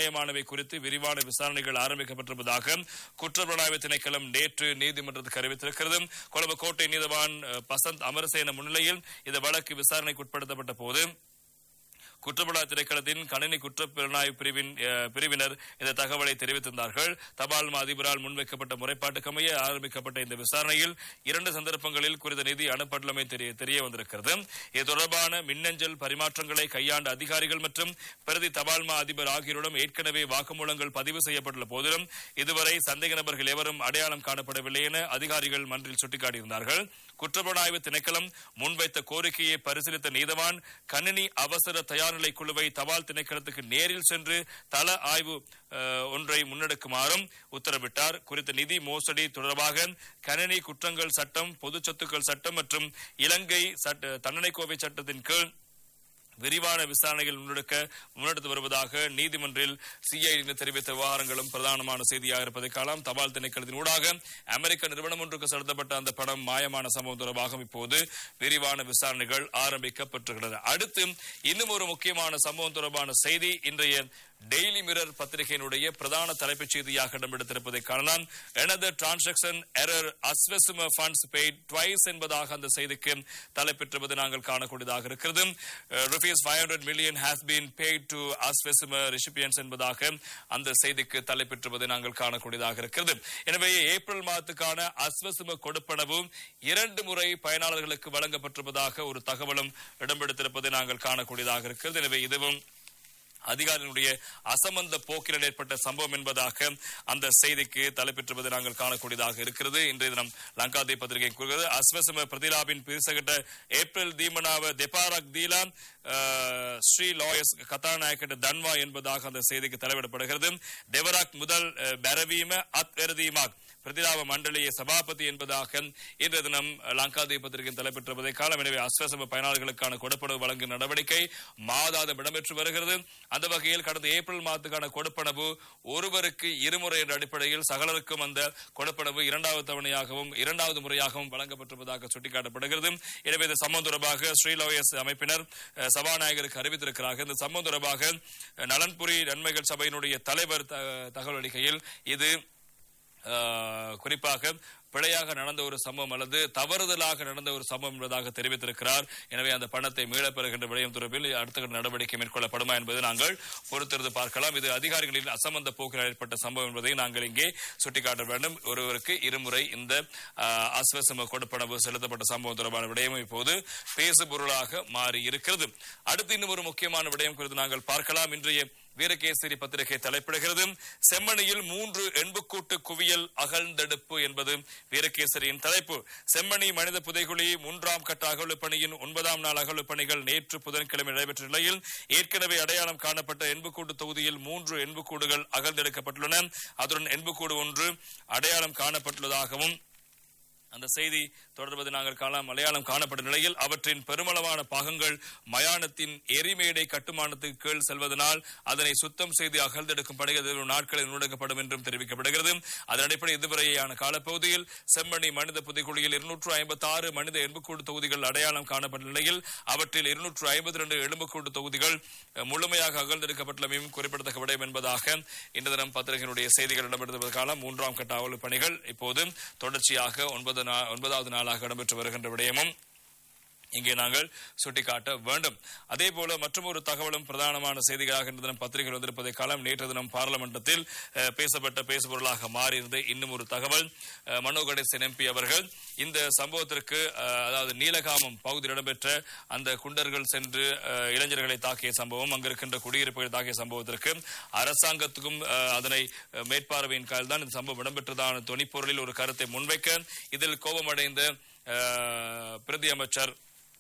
நியாயமானவை குறித்து விரிவான விசாரணைகள் ஆரம்பிக்கப்பட்டிருப்பதாக குற்றப்புலனாய்வு திணைக்களம் நேற்று நீதிமன்றத்துக்கு அறிவித்திருக்கிறது கொழும்பு கோட்டை நீதவான் அஹ், பசந்த் அமரசேன முன்னிலையில் இந்த வழக்கு விசாரணைக்கு உட்படுத்தப்பட்ட போது குற்றப்புலனாய்வு திணைக்களத்தின் கணினி குற்றப்புலனாய்வு பிரிவின் அஹ், பிரிவினர் இந்த தகவலை தெரிவித்திருந்தார்கள் தபால் மா அதிபரால் முன்வைக்கப்பட்ட முறைப்பாட்டுக்கமைய ஆரம்பிக்கப்பட்ட இந்த விசாரணையில் இரண்டு சந்தர்ப்பங்களில் குறித்த நிதி அனுப்பட்டுள்ளமை தெரிய தெரிய வந்திருக்கிறது இது தொடர்பான மின்னஞ்சல் பரிமாற்றங்களை கையாண்ட அதிகாரிகள் மற்றும் பிரதி தபால் மா அதிபர் ஆகியோரிடம் ஏற்கனவே வாக்குமூலங்கள் பதிவு செய்யப்பட்டுள்ள போதிலும் இதுவரை சந்தேக நபர்கள் எவரும் அடையாளம் காணப்படவில்லை என அதிகாரிகள் மன்றில் சுட்டிக்காட்டியிருந்தார்கள் குற்றப்புலனாய்வு திணைக்களம் முன்வைத்த கோரிக்கையை பரிசீலித்த நீதவான் கணினி அவசர தயார்நிலை குழுவை தபால் திணைக்களத்துக்கு நேரில் சென்று தள ஆய்வு அஹ், ஒன்றை முன்னெடுக்குமாறும் உத்தரவிட்டார் குறித்த நிதி மோசடி தொடர்பாக கணினி குற்றங்கள் சட்டம் பொது சொத்துக்கள் சட்டம் மற்றும் இலங்கை சட்ட தண்டனை கோவை சட்டத்தின் கீழ் விரிவான விசாரணைகள் முன்னெடுக்க முன்னெடுத்து வருவதாக நீதிமன்றில் சிஐடி தெரிவித்த விவகாரங்களும் பிரதானமான செய்தியாக இருப்பதை காணலாம் தபால் திணைக்களத்தின் ஊடாக அமெரிக்க நிறுவனம் ஒன்றுக்கு செலுத்தப்பட்ட அந்த பணம் மாயமான சம்பவம் தொடர்பாக இப்போது விரிவான விசாரணைகள் ஆரம்பிக்கப்பட்டிருக்கிறது அடுத்து இன்னும் ஒரு முக்கியமான சம்பவம் தொடர்பான செய்தி இன்றைய டெய்லி மிரர் பத்திரிகையினுடைய பிரதான தலைப்புச் செய்தியாக இடம்பெடுத்திருப்பதை காணலாம் எனது transaction error Aswesuma funds paid twice என்பதாக அந்த செய்திக்கு தலைப்பெற்றுவது நாங்கள் காணக்கூடியதாக இருக்கிறது rupees five hundred million has been paid to Aswesuma recipients என்பதாக அந்த செய்திக்கு தலைப்பெற்றுவதை நாங்கள் காணக்கூடியதாக இருக்கிறது எனவே ஏப்ரல் மாதத்துக்கான அஸ்வசும கொடுப்பனவு இரண்டு முறை பயனாளர்களுக்கு வழங்கப்பட்டிருப்பதாக ஒரு தகவலும் இடம்பெடுத்திருப்பதை நாங்கள் காணக்கூடியதாக இருக்கிறது எனவே இதுவும் அதிகாரிகளுடைய அசம்பந்த போக்கில் ஏற்பட்ட சம்பவம் என்பதாக அந்த செய்திக்கு தலைப்பெற்றுவது நாங்கள் காணக்கூடியதாக இருக்கிறது இன்றைய தினம் லங்காதே பத்திரிகை கூறுகிறது அஸ்வசம பிரதிலாபின் பிரிசகட்ட ஏப்ரல் தீமனாவ தெபாரக் தீலா அஹ், ஸ்ரீ லாயஸ் கதாநாயக்கட்ட தன்வா என்பதாக அந்த செய்திக்கு தலைவிடப்படுகிறது தெவராக் முதல் அஹ், பெரவீம அத் எருதீமாக் பிரதிலாப மண்டலிய சபாபதி என்பதாக இன்றைய தினம் லங்காதே பத்திரிகை தலைப்பெற்றுவதை காலம் எனவே அஸ்வசம பயனாளர்களுக்கான கொடுப்பனவு வழங்கும் நடவடிக்கை மாதாதம் இடம்பெற்று வருகிறது அந்த வகையில் கடந்த ஏப்ரல் மாதத்துக்கான கொடுப்பனவு ஒருவருக்கு இருமுறை என்ற அடிப்படையில் சகலருக்கும் அந்த கொடுப்பனவு இரண்டாவது தவணையாகவும் இரண்டாவது முறையாகவும் வழங்கப்பட்டிருப்பதாக சுட்டிக்காட்டப்படுகிறது எனவே இந்த சம்பவம் தொடர்பாக ஸ்ரீலோயஸ் அமைப்பினர் அஹ், சபாநாயகருக்கு அறிவித்திருக்கிறார்கள் இந்த சம்பவம் தொடர்பாக அஹ், நலன்புரி நன்மைகள் சபையினுடைய தலைவர் த- தகவல் அளிக்கையில் இது அஹ், குறிப்பாக பிழையாக நடந்த ஒரு சம்பவம் அல்லது தவறுதலாக நடந்த ஒரு சம்பவம் என்பதாக தெரிவித்திருக்கிறார் எனவே அந்த பணத்தை மீளப் பெறுகின்ற விடயம் தொடர்பில் அடுத்த கட்ட நடவடிக்கை மேற்கொள்ளப்படுமா என்பதை நாங்கள் பொறுத்திருந்து பார்க்கலாம் இது அதிகாரிகளின் அசம்பந்த போக்கில் ஏற்பட்ட சம்பவம் என்பதை நாங்கள் இங்கே சுட்டிக்காட்ட வேண்டும் ஒருவருக்கு இருமுறை இந்த அஹ், ஆஸ்வசம கொடுப்பனவு செலுத்தப்பட்ட சம்பவம் தொடர்பான விடயம் இப்போது பேசுபொருளாக மாறி இருக்கிறது அடுத்து இன்னும் ஒரு முக்கியமான விடயம் குறித்து நாங்கள் பார்க்கலாம் இன்றைய வீரகேசரி பத்திரிகை தலைப்பிடுகிறது செம்மணியில் மூன்று எண்புக்கூட்டு குவியல் அகழ்ந்தெடுப்பு என்பது வீரகேசரியின் தலைப்பு செம்மணி மனித புதைகுழி மூன்றாம் கட்ட அகழ்வு பணியின் ஒன்பதாம் நாள் அகழ்வு பணிகள் நேற்று புதன்கிழமை நடைபெற்ற நிலையில் ஏற்கனவே அடையாளம் காணப்பட்ட எண்புக்கூட்டு தொகுதியில் மூன்று எண்புக்கூடுகள் அகழ்ந்தெடுக்கப்பட்டுள்ளன அதுடன் எண்புக்கூடு ஒன்று அடையாளம் காணப்பட்டுள்ளதாகவும் அந்த செய்தி தொடர்பது நாங்கள் காணலாம் மலையாளம் காணப்பட்ட நிலையில் அவற்றின் பெருமளவான பாகங்கள் மயானத்தின் எரிமேடை கட்டுமானத்துக்கு கீழ் செல்வதனால் அதனை சுத்தம் செய்து அகழ்ந்தெடுக்கும் பணிகள் எதிர்வரும் நாட்களில் முன்னெடுக்கப்படும் என்றும் தெரிவிக்கப்படுகிறது அதன் அடிப்படையில் இதுவரையான காலப்பகுதியில் செம்மணி மனித புதைக்குழியில் இருநூற்று ஐம்பத்தி ஆறு மனித எலும்புக்கூடு தொகுதிகள் அடையாளம் காணப்பட்ட நிலையில் அவற்றில் இருநூற்று ஐம்பத்தி ரெண்டு எலும்புக்கூடு தொகுதிகள் அஹ், முழுமையாக அகழ்ந்தெடுக்கப்பட்டுள்ளமையும் குறிப்பிடத்தக்க விடயம் என்பதாக இந்த தினம் பத்திரிகையினுடைய செய்திகள் இடம்பெற்ற காலம் மூன்றாம் கட்ட அகழ்வு பணிகள் இப்போது தொடர்ச்சியாக ஒன்பது நா- ஒன்பதாவது நாளாக இடம்பெற்று வருகின்ற விடயமும் இங்கே நாங்கள் சுட்டிக்காட்ட வேண்டும் அதே போல மற்றொரு தகவலும் பிரதானமான செய்திகளாக இந்த தினம் பத்திரிகை வந்திருப்பதை காலம் நேற்று தினம் பார்லமெண்டத்தில் அஹ், பேசப்பட்ட பேசுபொருளாக மாறியிருந்த இன்னும் ஒரு தகவல் அஹ், மனோ கணேசன் எம்பி அவர்கள் இந்த சம்பவத்திற்கு அஹ், அதாவது நீலகாமம் பகுதியில் இடம்பெற்ற அந்த குண்டர்கள் சென்று அஹ், இளைஞர்களை தாக்கிய சம்பவம் அங்கிருக்கின்ற குடியிருப்புகளை தாக்கிய சம்பவத்திற்கு அரசாங்கத்துக்கும் அஹ், அதனை அஹ், மேற்பார்வையின் கால் தான் இந்த சம்பவம் இடம்பெற்றதான தொனிப்பொருளில் ஒரு கருத்தை முன்வைக்க இதில் கோபமடைந்த அஹ், பிரதி அமைச்சர்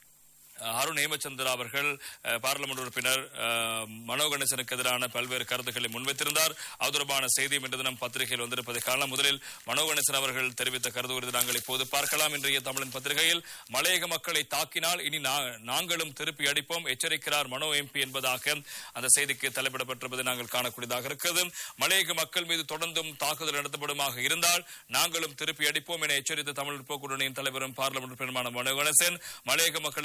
அஹ், அருண் ஹேமச்சந்திரா அவர்கள் அஹ், பார்லிமெண்ட் உறுப்பினர் அஹ், மனோ கணேசனுக்கு எதிரான பல்வேறு கருத்துக்களை முன்வைத்திருந்தார் அது தொடர்பான செய்தியும் இன்று தினம் பத்திரிகையில் வந்திருப்பதை காணலாம் முதலில் மனோ கணேசன் அவர்கள் தெரிவித்த கருத்து குறித்து நாங்கள் இப்போது பார்க்கலாம் இன்றைய தமிழின் பத்திரிகையில் மலையக மக்களை தாக்கினால் இனி நா- நாங்களும் திருப்பி அடிப்போம் எச்சரிக்கிறார் மனோ எம்பி என்பதாக அந்த செய்திக்கு தலைப்பிடப்பட்டிருப்பதை நாங்கள் காணக்கூடியதாக இருக்கிறது மலையக மக்கள் மீது தொடர்ந்தும் தாக்குதல் நடத்தப்படுமாக இருந்தால் நாங்களும் திருப்பி அடிப்போம் என எச்சரித்த தமிழ் போக்குடனின் தலைவரும் பார்லிமெண்ட் உறுப்பினருமான மனோ கணேசன் மலையக மக்களுக்கான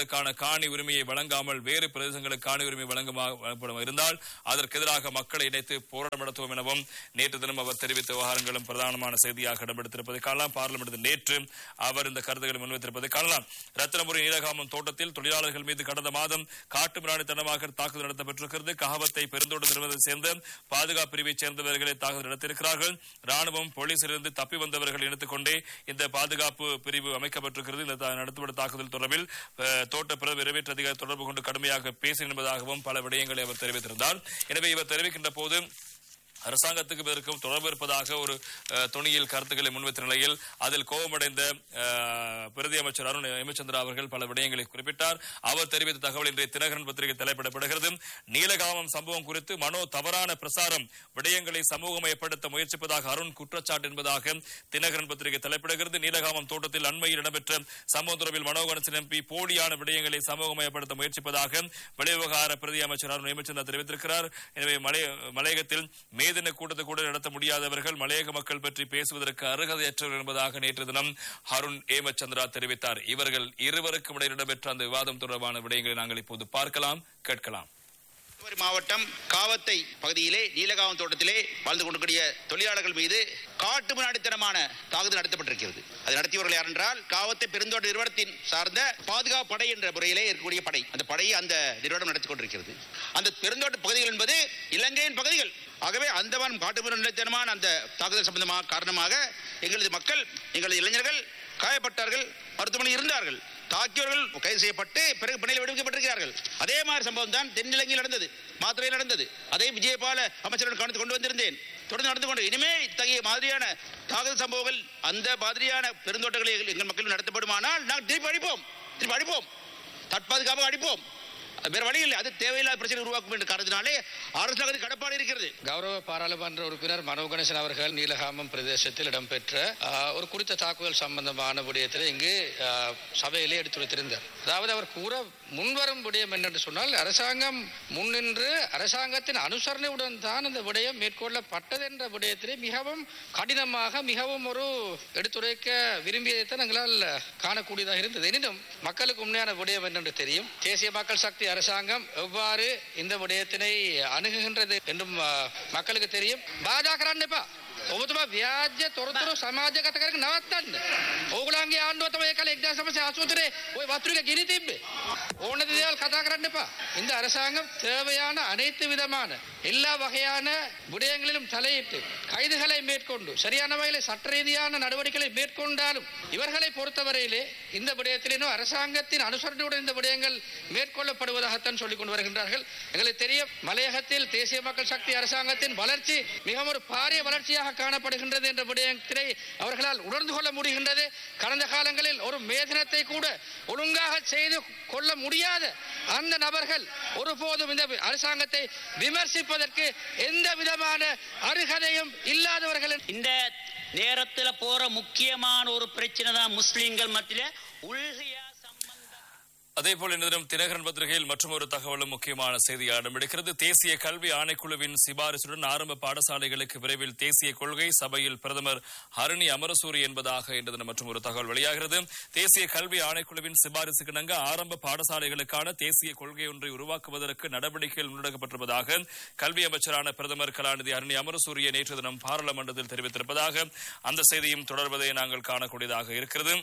காணி உரிமையை வழங்காமல் வேறு பிரதேசங்களுக்கு காணி உரிமை வழங்கப்படும் இருந்தால் அதற்கு எதிராக மக்களை இணைத்து போராட்டம் நடத்துவோம் எனவும் நேற்று தினம் அவர் தெரிவித்த விவகாரங்களும் பிரதானமான செய்தியாக இடம்பெடுத்திருப்பதை காணலாம் பார்லிமெண்ட் நேற்று அவர் இந்த கருத்துக்களை முன்வைத்திருப்பதை காணலாம் ரத்தினபுரி நீலகாமம் தோட்டத்தில் தொழிலாளர்கள் மீது கடந்த மாதம் காட்டு மிராணித்தனமாக தாக்குதல் நடத்தப்பட்டிருக்கிறது கஹவத்தை பெருந்தோட்ட நிறுவனத்தை சேர்ந்த பாதுகாப்பு பிரிவைச் சேர்ந்தவர்களை தாக்குதல் நடத்தியிருக்கிறார்கள் ராணுவம் போலீசிலிருந்து தப்பி வந்தவர்கள் இணைத்துக் கொண்டே இந்த பாதுகாப்பு பிரிவு அமைக்கப்பட்டிருக்கிறது இந்த தா- நடத்தப்பட்ட தாக்குதல் தொடர்பில் அஹ், தோட்ட பிற நிறைவேற்று அதிகாரி தொடர்பு கொண்டு கடுமையாக பேசி என்பதாகவும் பல விடயங்களை அவர் தெரிவித்திருந்தார் எனவே இவர் தெரிவிக்கின்ற போது அரசாங்கத்துக்கு இதற்கும் தொடர்பு இருப்பதாக ஒரு அஹ், துணியில் கருத்துக்களை முன்வைத்த நிலையில் அதில் கோபமடைந்த அஹ், பிரதி அமைச்சர் அருண் ஹேமச்சந்திரா அவர்கள் பல விடயங்களை குறிப்பிட்டார் அவர் தெரிவித்த தகவல் இன்றைய தினகரன் பத்திரிகை தலைப்பிடப்படுகிறது நீலகாமம் சம்பவம் குறித்து மனோ தவறான பிரசாரம் விடயங்களை சமூகமயப்படுத்த முயற்சிப்பதாக அருண் குற்றச்சாட்டு என்பதாக தினகரன் பத்திரிகை தலைப்பிடுகிறது நீலகாமம் தோட்டத்தில் அண்மையில் இடம்பெற்ற சம்பவம் தொடர்பில் மனோ கணேசன் எம்பி போலியான விடயங்களை சமூகமயப்படுத்த முயற்சிப்பதாக வெளிவிவகார பிரதி அமைச்சர் அருண் ஹேமச்சந்திரா தெரிவித்திருக்கிறார் எனவே மலை மலையகத்தில் மேதின கூட்டத்தை கூட நடத்த முடியாதவர்கள் மலையக மக்கள் பற்றி பேசுவதற்கு அருகதையற்றவர் என்பதாக நேற்று தினம் அருண் ஹேமச்சந்திரா தெரிவித்தார் இவர்கள் இருவருக்கும் இடையில் இடம்பெற்ற அந்த விவாதம் தொடர்பான விடயங்களை நாங்கள் இப்போது பார்க்கலாம் கேட்கலாம் கன்னியாகுமரி மாவட்டம் காவத்தை பகுதியிலே நீலகாவம் தோட்டத்திலே வாழ்ந்து கொண்டிருக்கிற தொழிலாளர்கள் மீது காட்டு முன்னாடித்தனமான தாக்குதல் நடத்தப்பட்டிருக்கிறது அது நடத்தியவர்கள் யார் என்றால் காவத்தை பெருந்தோட்ட நிறுவனத்தின் சார்ந்த பாதுகாப்பு படை என்ற முறையிலே இருக்கக்கூடிய படை அந்த படையை அந்த நிறுவனம் நடத்தி கொண்டிருக்கிறது அந்த பெருந்தோட்ட பகுதிகள் என்பது இலங்கையின் பகுதிகள் ஆகவே அந்தமான் காட்டு முன்னாடித்தனமான அந்த தாக்குதல் சம்பந்தமாக காரணமாக எங்களது மக்கள் எங்களது இளைஞர்கள் காயப்பட்டார்கள் மருத்துவமனையில் இருந்தார்கள் தாக்கியவர்கள் கைது செய்யப்பட்டு பிறகு பிணையில் விடுவிக்கப்பட்டிருக்கிறார்கள் அதே மாதிரி சம்பவம் தான் தென்னிலங்கையில் நடந்தது மாத்திரையில் நடந்தது அதை விஜயபால அமைச்சரிடம் கவனித்து கொண்டு வந்திருந்தேன் தொடர்ந்து நடந்து கொண்டு இனிமே இத்தகைய மாதிரியான தாக்குதல் சம்பவங்கள் அந்த மாதிரியான பெருந்தோட்டங்களை எங்கள் மக்கள் நடத்தப்படுமானால் நாங்கள் திருப்பி அடிப்போம் திருப்பி அடிப்போம் தற்பாதுகாப்பாக அடிப்போம் அது வேற வழி இல்லை அது தேவையில்லாத பிரச்சனை உருவாக்கும் என்ற காரணத்தினாலே அரசாங்கத்துக்கு கடப்பாடு இருக்கிறது கௌரவ பாராளுமன்ற உறுப்பினர் மனோ கணேசன் அவர்கள் நீலகாமம் பிரதேசத்தில் இடம்பெற்ற ஆஹ், ஒரு குறித்த தாக்குதல் சம்பந்தமான விடயத்தில் இங்கு ஆஹ், சபையிலே எடுத்துரைத்திருந்தார் அதாவது அவர் கூற முன்வரும் விடயம் என்னென்று சொன்னால் அரசாங்கம் முன்னின்று அரசாங்கத்தின் அனுசரணையுடன் தான் இந்த விடயம் மேற்கொள்ளப்பட்டது என்ற விடயத்திலே மிகவும் கடினமாக மிகவும் ஒரு எடுத்துரைக்க விரும்பியதைத்தான் எங்களால் காணக்கூடியதாக இருந்தது எனினும் மக்களுக்கு உண்மையான விடயம் என்னென்று தெரியும் தேசிய மக்கள் சக்தி அரசாங்கம் எவ்வாறு இந்த விடயத்தினை அணுகுகின்றது என்றும் ஆ, மக்களுக்கு தெரியும் பாஜக කරන්න ඔබතුමා ව්‍යාජ්‍ය තොරතුරු සමාජගත කරගෙන නවත්තන්න. ඕගොල්ලන්ගේ ආණ්ඩුව තමයි ඒ කාලේ 1983 ওই වතුරක ගිනි තිබ්බේ. ඕන දේවල් කතා කරන්න එපா. இந்த அரசாங்கம் தேவையான அனைத்து விதமான எல்லா வகையான விடயங்களிலும் தலையிட்டு கைதுகளை மேற்கொண்டு சரியான வகையில் சட்ட ரீதியான நடவடிக்கைகளை மேற்கொண்டாலும் இவர்களை பொறுத்தவரையிலே இந்த விடயத்திலும் அரசாங்கத்தின் அனுசரணையுடன் இந்த விடயங்கள் மேற்கொள்ளப்படுவதாகத்தான் சொல்லிக் கொண்டு வருகின்றார்கள் எங்களுக்கு தெரியும் மலையகத்தில் தேசிய மக்கள் சக்தி அரசாங்கத்தின் வளர்ச்சி மிகவும் ஒரு பாரிய வளர்ச்சியாக காணப்படுகின்றது என்ற விடயத்தினை அவர்களால் உணர்ந்து கொள்ள முடிகின்றது கடந்த காலங்களில் ஒரு மேதனத்தை கூட ஒழுங்காக செய்து கொள்ள முடியாத அந்த நபர்கள் ஒருபோதும் இந்த அரசாங்கத்தை விமர்சிப்பதற்கு எந்த விதமான அருகதையும் இல்லாதவர்கள் இந்த நேரத்துல போற முக்கியமான ஒரு பிரச்சனை தான் முஸ்லிம்கள் மத்தியில உள்கையா சம்பந்தம் அதே போல் இந்த தினம் தினகரன் பத்திரிகையில் மற்றும் ஒரு தகவலும் முக்கியமான செய்தியாக இடம்பெடுக்கிறது தேசிய கல்வி ஆணைக்குழுவின் சிபாரிசுடன் ஆரம்ப பாடசாலைகளுக்கு விரைவில் தேசிய கொள்கை சபையில் பிரதமர் ஹரணி அமரசூரி என்பதாக இன்று தினம் மற்றும் ஒரு தகவல் வெளியாகிறது தேசிய கல்வி ஆணைக்குழுவின் சிபாரிசுக்கு இணங்க ஆரம்ப பாடசாலைகளுக்கான தேசிய கொள்கை ஒன்றை உருவாக்குவதற்கு நடவடிக்கைகள் முன்னெடுக்கப்பட்டிருப்பதாக கல்வி அமைச்சரான பிரதமர் கலாநிதி ஹரணி அமரசூரிய நேற்று தினம் பாராளுமன்றத்தில் தெரிவித்திருப்பதாக அந்த செய்தியும் தொடர்வதை நாங்கள் காணக்கூடியதாக இருக்கிறது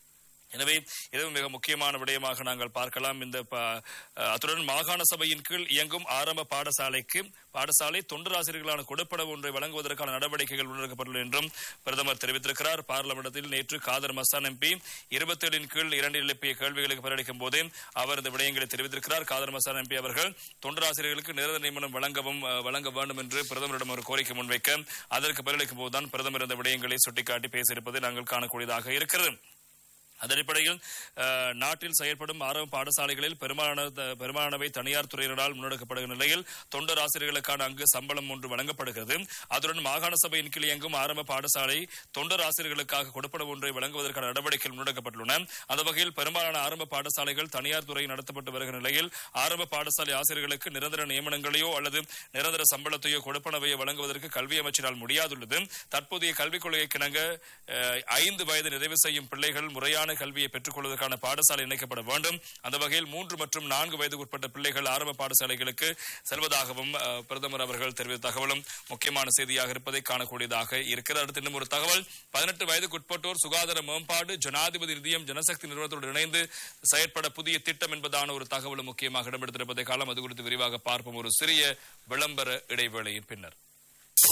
எனவே இதுவும் மிக முக்கியமான விடயமாக நாங்கள் பார்க்கலாம் இந்த ப- அத்துடன் மாகாண சபையின் கீழ் இயங்கும் ஆரம்ப பாடசாலைக்கு பாடசாலை தொண்டராசிரியர்களான கொடுப்பனவு ஒன்றை வழங்குவதற்கான நடவடிக்கைகள் முன்னெடுக்கப்பட்டுள்ளன என்றும் பிரதமர் தெரிவித்திருக்கிறார் பார்லமெண்டத்தில் நேற்று காதர் மஸ்தான் எம்பி இருபத்தேழின் கீழ் இரண்டு எழுப்பிய கேள்விகளுக்கு பதிலளிக்கும் போதே அவர் இந்த விடயங்களை தெரிவித்திருக்கிறார் காதர் மஸ்தான் எம்பி அவர்கள் தொண்டராசிரியர்களுக்கு நிரந்தர நியமனம் வழங்கவும் அஹ், வழங்க வேண்டும் என்று பிரதமரிடம் ஒரு கோரிக்கை முன்வைக்க அதற்கு பதிலளிக்கும் போதுதான் பிரதமர் இந்த விடயங்களை சுட்டிக்காட்டி பேசியிருப்பதை நாங்கள் காணக்கூடியதாக இருக்கிறது அதன் அடிப்படையில் அஹ், நாட்டில் செயல்படும் ஆரம்ப பாடசாலைகளில் பெரும்பாலான பெரும்பாலானவை தனியார் துறையினரால் முன்னெடுக்கப்படுகிற நிலையில் தொண்டர் ஆசிரியர்களுக்கான அங்கு சம்பளம் ஒன்று வழங்கப்படுகிறது அதுடன் மாகாண சபையின் கீழ் இயங்கும் ஆரம்ப பாடசாலை தொண்டர் ஆசிரியர்களுக்காக கொடுப்பனவு ஒன்றை வழங்குவதற்கான நடவடிக்கைகள் முன்னெடுக்கப்பட்டுள்ளன அந்த வகையில் பெரும்பாலான ஆரம்ப பாடசாலைகள் தனியார் துறையில் நடத்தப்பட்டு வருகிற நிலையில் ஆரம்ப பாடசாலை ஆசிரியர்களுக்கு நிரந்தர நியமனங்களையோ அல்லது நிரந்தர சம்பளத்தையோ கொடுப்பனவையோ வழங்குவதற்கு கல்வி அமைச்சரால் முடியாதுள்ளது தற்போதைய கல்விக் கொள்கைக்கு இணங்க அஹ், ஐந்து வயது நிறைவு செய்யும் பிள்ளைகள் முறையான தரமான கல்வியை பெற்றுக் கொள்வதற்கான பாடசாலை இணைக்கப்பட வேண்டும் அந்த வகையில் மூன்று மற்றும் நான்கு வயதுக்கு உட்பட்ட பிள்ளைகள் ஆரம்ப பாடசாலைகளுக்கு செல்வதாகவும் அஹ், பிரதமர் அவர்கள் தெரிவித்த தகவலும் முக்கியமான செய்தியாக இருப்பதை காணக்கூடியதாக இருக்கிறது அடுத்து இன்னும் ஒரு தகவல் பதினெட்டு வயதுக்கு உட்பட்டோர் சுகாதார மேம்பாடு ஜனாதிபதி நிதியம் ஜனசக்தி நிறுவனத்தோடு இணைந்து செயற்பட புதிய திட்டம் என்பதான ஒரு தகவலும் முக்கியமாக இடம்பெடுத்திருப்பதை காலம் அது குறித்து விரிவாக பார்ப்போம் ஒரு சிறிய விளம்பர இடைவேளையின் பின்னர்